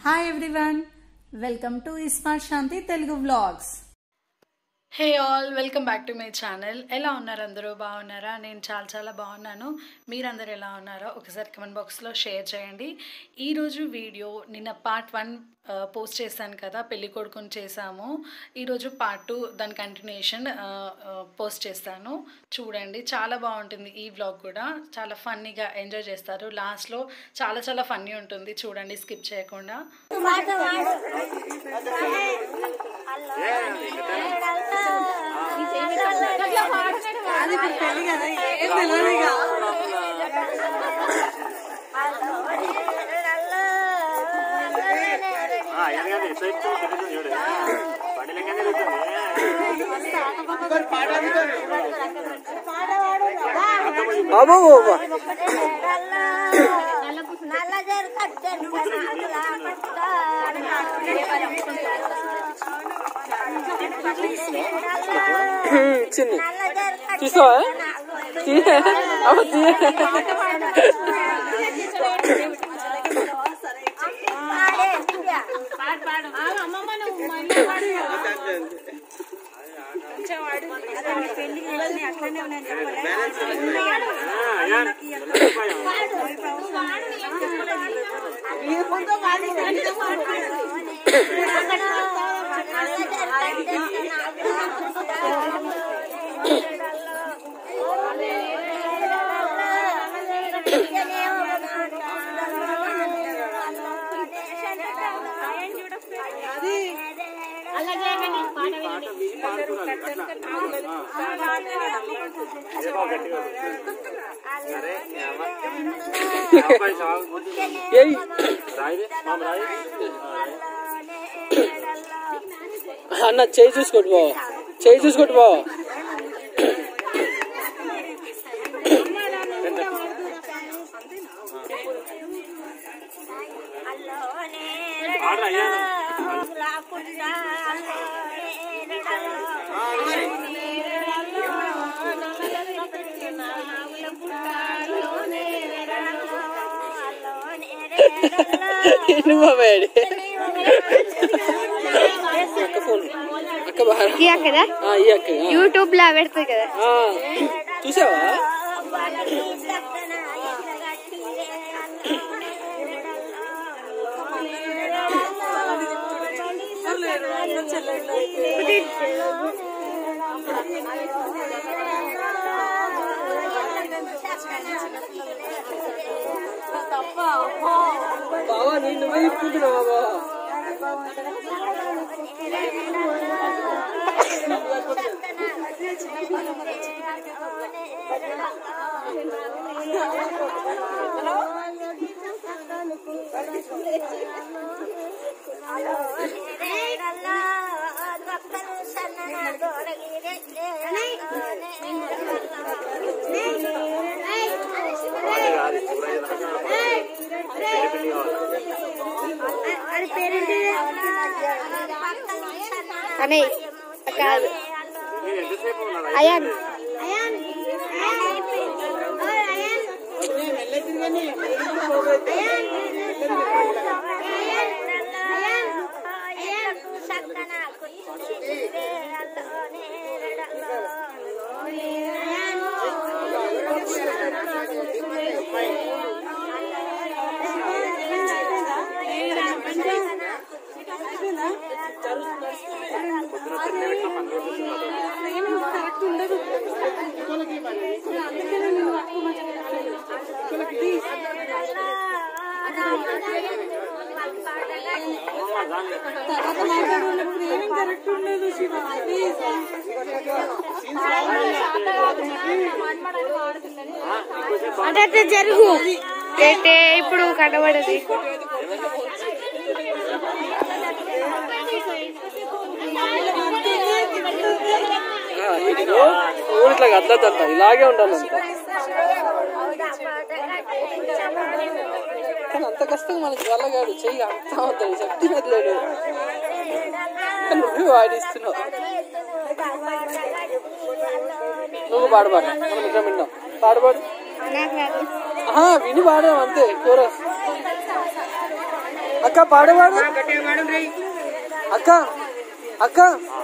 Hi everyone welcome to iSmart Shanti Telugu vlogs hey all welcome back to my channel ఎలా ఉన్నారు అందరూ బాగున్నారా నేను చాలా చాలా బాగున్నాను మీరందరూ ఎలా ఉన్నారో ఒకసారి కమెంట్ బాక్స్లో షేర్ చేయండి ఈరోజు వీడియో నిన్న పార్ట్ వన్ పోస్ట్ చేశాను కదా పెళ్లి కొడుకుని చేశాము ఈరోజు పార్ట్ టూ దాని కంటిన్యూషన్ పోస్ట్ చేస్తాను చూడండి చాలా బాగుంటుంది ఈ వ్లాగ్ కూడా చాలా ఫన్నీగా ఎంజాయ్ చేస్తారు లాస్ట్లో చాలా చాలా ఫన్నీ ఉంటుంది చూడండి స్కిప్ చేయకుండా ఎందుకంటే ఎట్లా ఇచ్చావు తిరుగుతుంది చూడు బండి లెక్కనే బాబు నల్ల జరగచ్చు చిన్ని నల్ల జరగచ్చు చూసావా తీయ అమ్మ తీయ ఏయ్ రాయిదే మామ రాయి అన్న చేయి చూసుకోటి బావ చేయి చూసుకోటి బావ ఆడరా అయ్యా నువ్వు బాబాయ్ అక్క ఫోన్ అక్క బాగా ఈ అక్కదా ఆ, ఈ అక్క ఆ. యూట్యూబ్ లో పెడుతుంది కదా ఆ, చూసావా బావా నేను నువ్వే ఇప్పుకుంటున్నావా బావా అని కాదు నేను ఎంతసేపు ఉన్నా అయాన్ అంటే జరుగు అయితే ఇప్పుడు కనబడది ఆ, ఇదిగో ఊరు ఇట్లా అద్దద్దంట ఇలాగే ఉండాలంట కానీ అంత కష్టం మనకి వెళ్ళగాడు చెయ్యి అంత అవుతుంది శక్తి మెదలేడు నువ్వు వాడిస్తున్నావు నువ్వు పాడబాడు మనం ఇద్దరం విన్నాం పాడబాడు నాకు రాదు ఆహా విని పాడాం అంతే కోరస్ అక్క పాడవాడు అక్క అక్క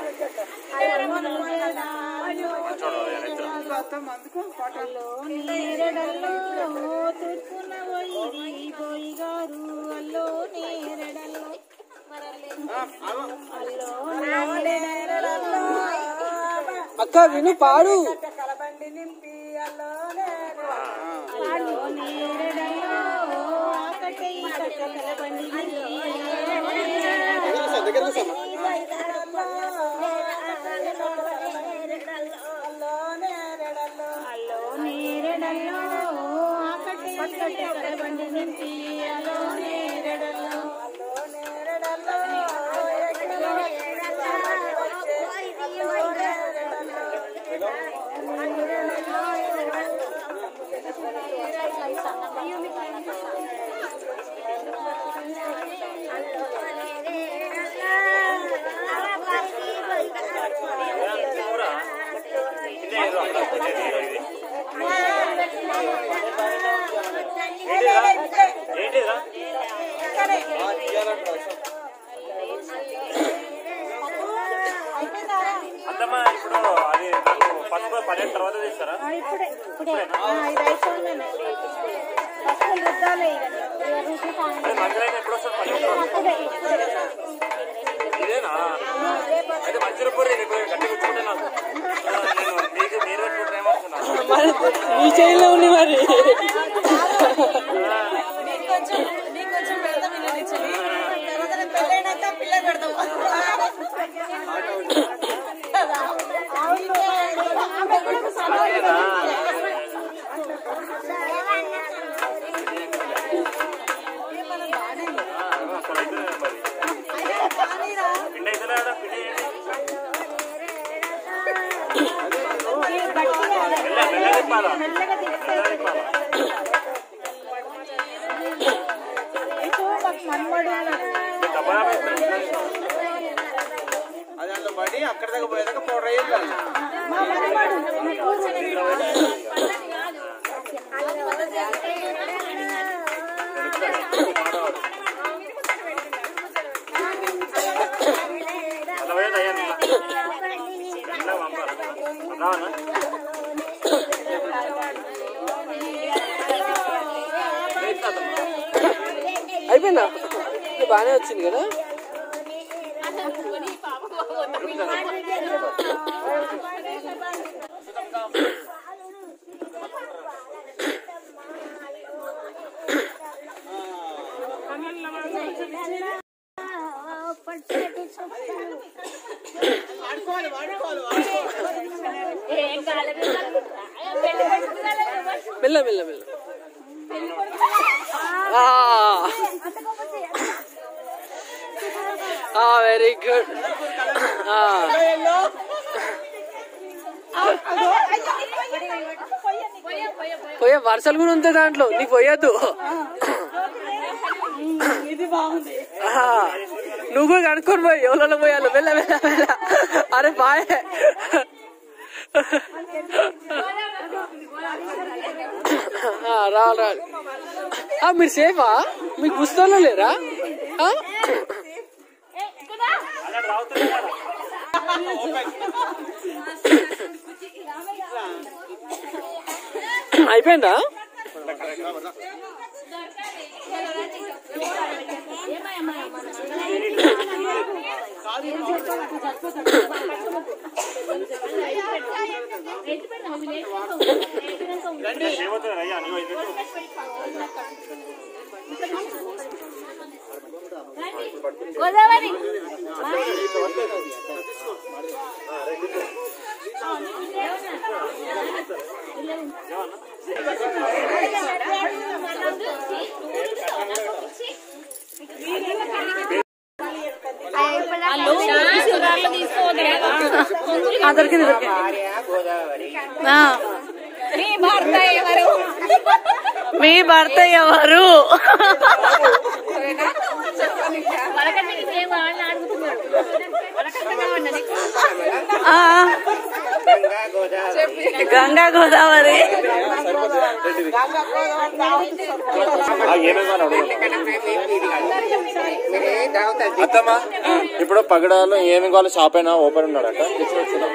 అక్క విను పాడు ఏంటిరా అత్తమ్మ ఇప్పుడు అది నాకు పసుపు పదిహేను తర్వాత తీస్తారా అది మంచిగా ఎప్పుడు వస్తుంది ఇదేనా అయితే మంచిగా పూరి రేపు గట్టి కూర్చుంటే నాకు ఆ, నేను మీకు మీరు పెట్టుకుంటే ఏమనుకున్నాను మరి నీ చేయిలో ఉంది మరి పిండి అయితే లేదా పిండి ఏంటి మెల్ల మెల్ల తిప్పాలా మెల్ల తిప్పాలా డబ్బా అది అందులో పడి అక్కడ దాకా పోయేదాకా పౌడర్ అయ్యింది అలా పోయేది అయ్యా మెల్ల పంపాలి రావనా అయిపోయిందా ఇది బాగానే వచ్చింది కదా మెల్ల మెల్ల మెల్ల వెరీ గుడ్ పోయే వర్షాలు కూడా ఉంటాయి దాంట్లో నీకు పోయొద్దు ఇది బాగుంది ఆ, నువ్వు కూడా కనుక్కొని పోయి ఎవరిలో పోయాలి వెళ్ళ వెళ్ళ వెళ్ళ అరే బాయ్ ఆ, రావాలి రావాలి ఆ, మీరు సేఫా మీకు పుస్తకాలు లేరా ఆ? అయిపోయిందా ఏమవుతుంది అయ్యా నీవు ఇది గోదావరి దొరికింది దొరికింది ఆ. మీ భర్త ఎవరు ఆ. గంగా గోదావరి అత్తమ్మా ఇప్పుడు పగడాలు ఏమి కావాలి షాప్ అయినా ఓపెన్ ఉన్నాడట తీసుకొచ్చున్నాం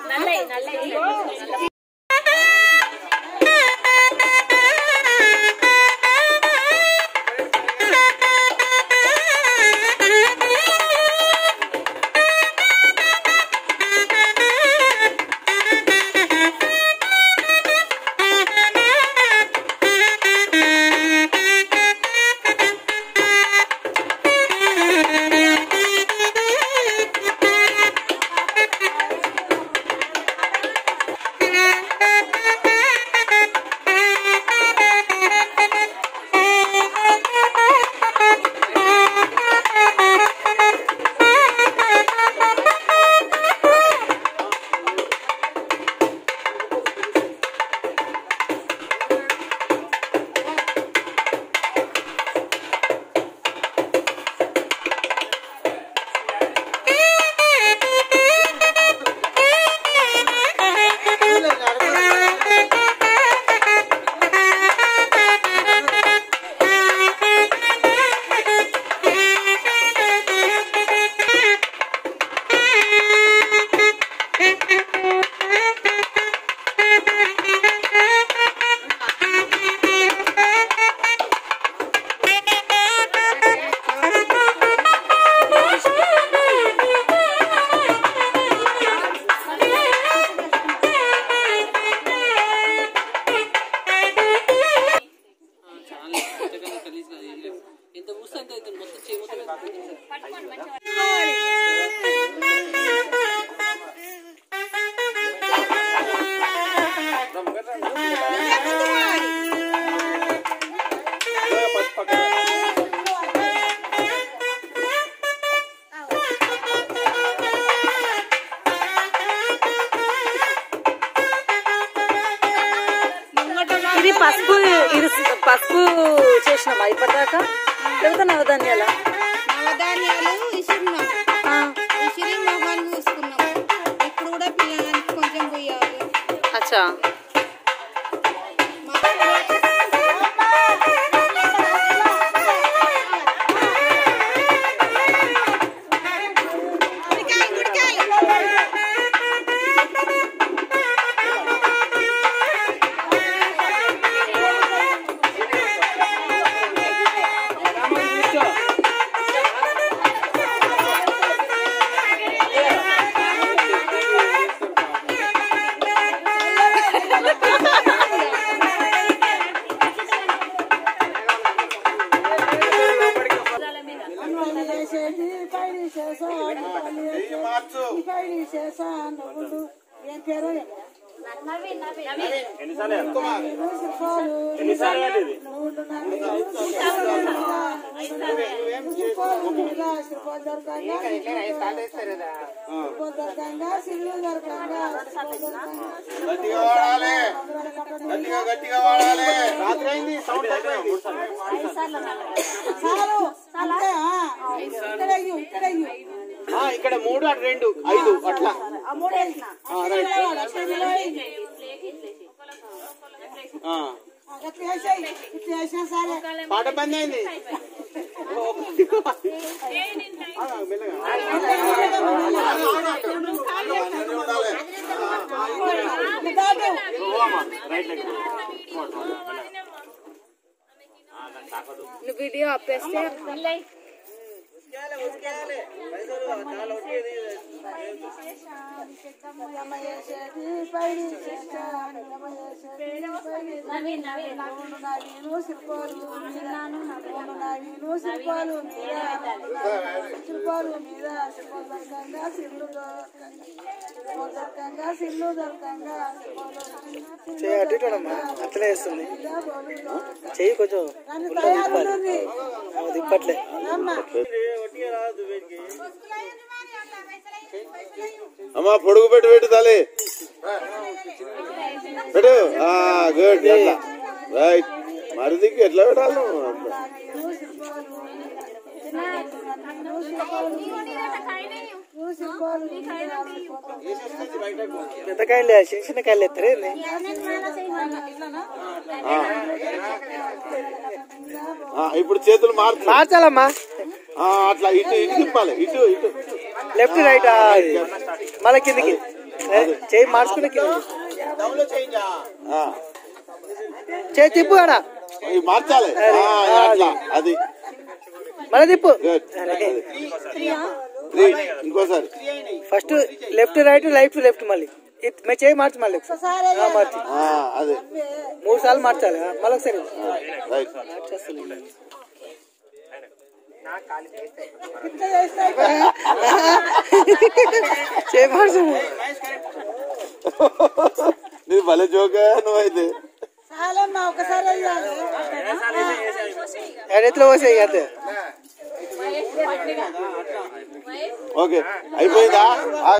ఎంత పూస్తే అంత అవుతుంది మొత్తం చేయి మొత్తం ఇది పసుపు ఇది పసుపు చేసినామా ఇప్పటిదాకా లేకపోతే నవధాన్యాల నవధాన్యాలు విసిరినాం విసిరి మొహాన్ని పూసుకున్నాం ఇప్పుడు కూడా పిల్లలకి కొంచెం పోయాలి అచ్చా గట్టిగా వాడాలి గట్టిగా గట్టిగా వాడాలి రాత్రి అయింది సౌండ్ తక్కువైంది. ఆ, ఇక్కడ మూడు అటు రెండు ఐదు అట్లా ఆ, రైట్. ఆ. పాట బంద్ అయింది ఆ, మెల్లగా. నువ్వు వీడియో ఆపేస్తే చెయ్యి అటు ఇటు అమ్మా అట్లనే వేస్తుంది చెయ్యి కొంచెం తిప్పాలి. ఆ, తిప్పట్లే అమ్మా పొడుగు పెట్టు పెట్టు తల్లి పెట్టు గుడ్ రైట్ మరి దిక్కు ఎట్లా పెట్టాలి నువ్వు? పెద్ద కాయలు చిన్న చిన్న కాయలు ఎత్తారు ఏంది ఆ, ఇప్పుడు చేతులు మార్చు మార్చాలమ్మా ఆ, అట్లా ఇటు ఇటు తిప్పాలి ఇటు ఇటు లెఫ్ట్ రైట్ మళ్ళీ కిందికి ఏ, చేయి మార్చుకుని కిందికి ఆ, చేయి తిప్పు ఆడ ఇవి మార్చాలి ఆ, అట్లా అది మళ్ళీ తిప్పు గుడ్ త్రీ ఇంకోసారి first left right life left మళ్ళీ ఇట్- మీ చేయి మార్చు మళ్ళీ ఒకసారి. ఆ, మార్చి ఆ, అదే మూడు సార్లు మార్చాలి ఆ, మళ్ళీ ఒకసారి రైట్ మార్చేస్తాను. చేయి మార్చు నీది భలే జోకా నువ్వైతే ఎట్లా పోసాయి అంతే ఓకే అయిపోయిందా ఆ,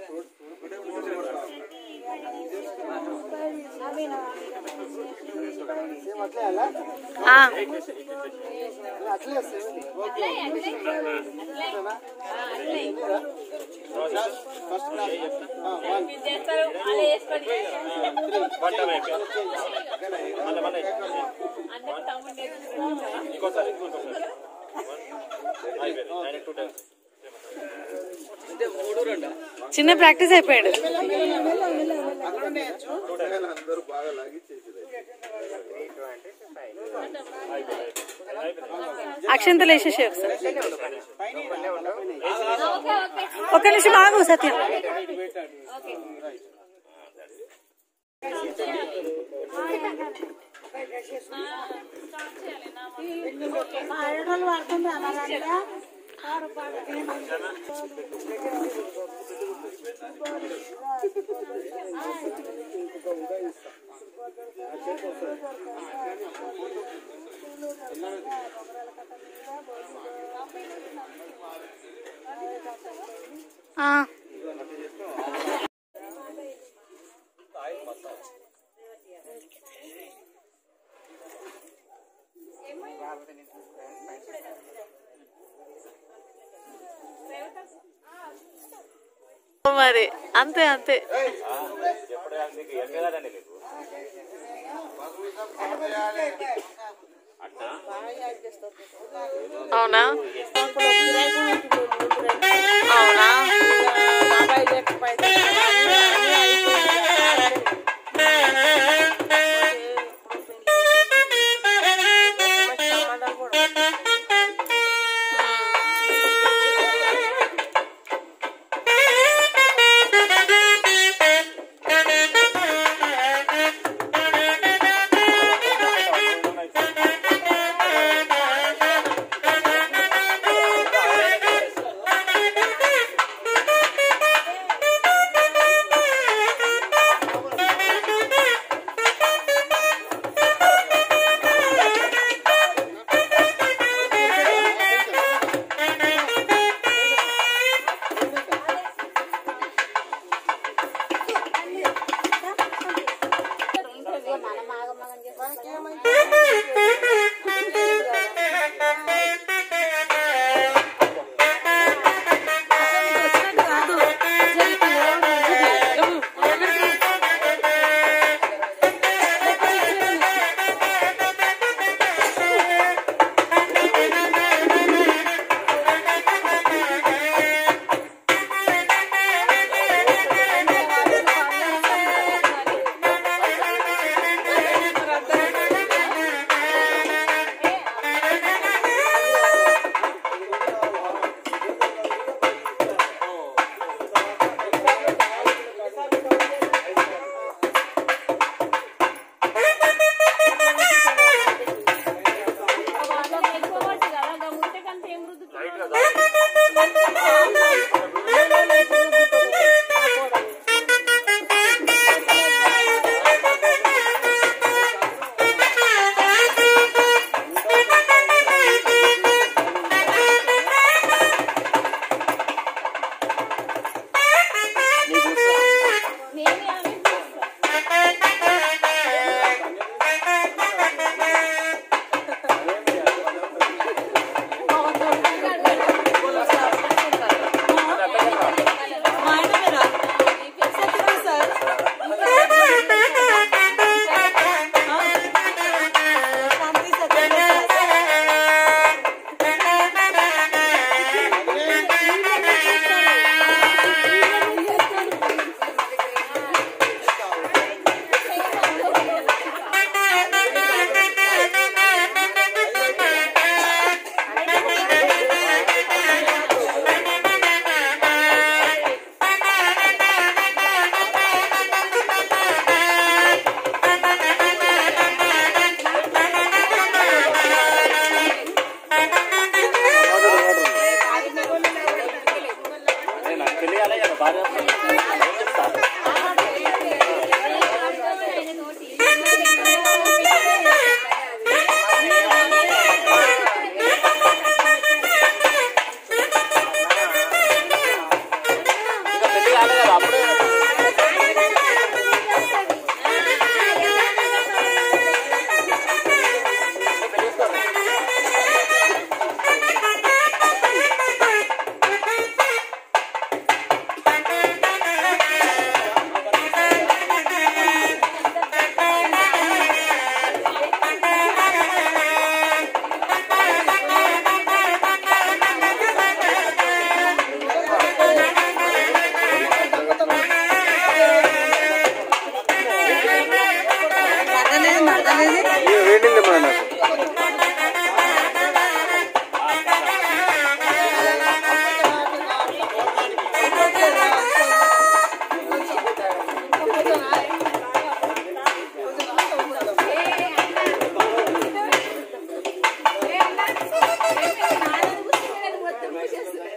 చిన్న ప్రాక్టీస్ అయిపోయాడు అక్షంతలు వేసేసి ఒకసారి ఒక్క నిమిషం ఆగు సత్యం ఆ. మరి అంతే అంతే అవునా అవునా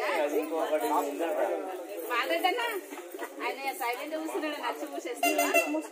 వాళ్ళేదన్నా ఆయన సైలెంట్ కూర్చున్నాడు నచ్చి మూసేస్తున్నా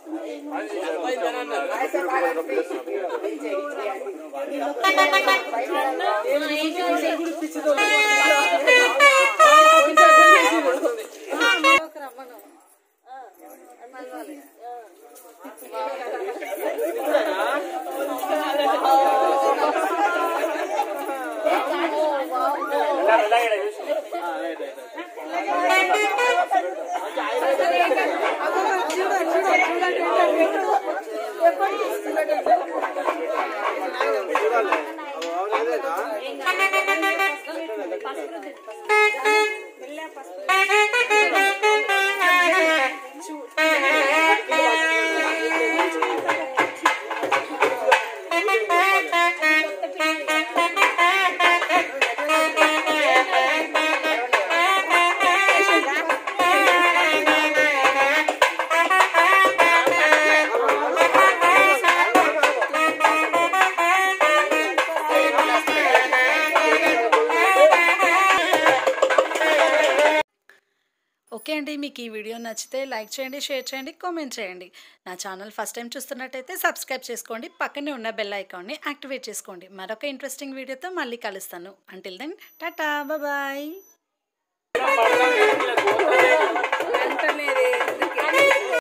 ఓకే అండి మీకు ఈ వీడియో నచ్చితే లైక్ చేయండి షేర్ చేయండి కామెంట్ చేయండి నా ఛానల్ ఫస్ట్ టైం చూస్తున్నట్టయితే సబ్స్క్రైబ్ చేసుకోండి పక్కనే ఉన్న బెల్ ఐకాన్ని యాక్టివేట్ చేసుకోండి మరొక ఇంట్రెస్టింగ్ వీడియోతో మళ్ళీ కలుస్తాను అంటిల్ దెన్ టాటా బాయ్ అంటలేదే